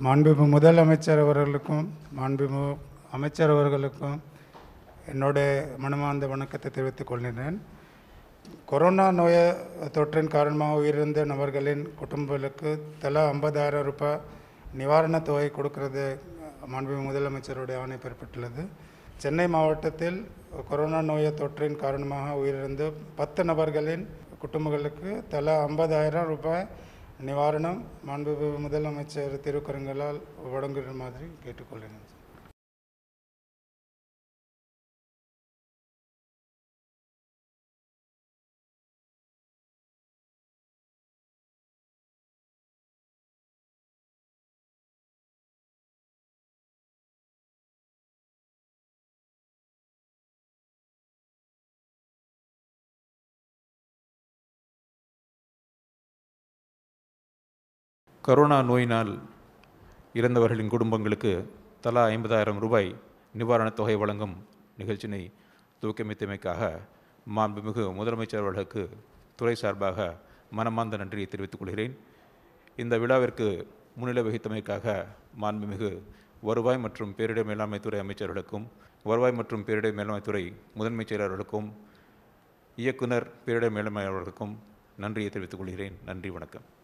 மாண்புமிகு முதலமைச்சர் அவர்களுக்கும் மாண்புமிகு அமைச்சர் அவர்களுக்கும் என்னுடைய மனமார்ந்த வணக்கத்தை தெரிவித்துக் கொள்கிறேன் கொரோனா நோய தொற்றின் காரணமாக உயிரிழந்த நபர்களின் குடும்பங்களுக்கு தலா ஐம்பதாயிரம் ரூபாய் நிவாரணத் தொகை கொடுக்கிறது மாண்புமிகு முதலமைச்சருடைய ஆணை பெறப்பட்டுள்ளது சென்னை மாவட்டத்தில் கொரோனா நோய தொற்றின் காரணமாக உயிரிழந்த பத்து நபர்களின் குடும்பங்களுக்கு தலா ஐம்பதாயிரம் ரூபாய் நிவாரணம் மாண்புமிகு முதலமைச்சர் திருக்கரங்களால் வழங்குகிற மாதிரி கேட்டுக்கொள்கிறேன் கரோனா நோயினால் இறந்தவர்களின் குடும்பங்களுக்கு தலா ஐம்பதாயிரம் ரூபாய் நிவாரணத் தொகை வழங்கும் நிகழ்ச்சியினை துவக்கமித்தமைக்காக மாண்புமிகு முதலமைச்சர் அவர்களுக்கு துறை சார்பாக மனமார்ந்த நன்றியை தெரிவித்துக் கொள்கிறேன் இந்த விழாவிற்கு முன்னிலை வகித்தமைக்காக மாண்புமிகு வருவாய் மற்றும் பேரிடர் மேலாண்மை துறை அமைச்சர்களுக்கும் வருவாய் மற்றும் பேரிடர் மேலாண்மை துறை முதன்மைச் செயலாளர்களுக்கும் இயக்குனர் பேரிடர் மேலாண்மை அவர்களுக்கும் நன்றியை தெரிவித்துக் கொள்கிறேன் நன்றி வணக்கம்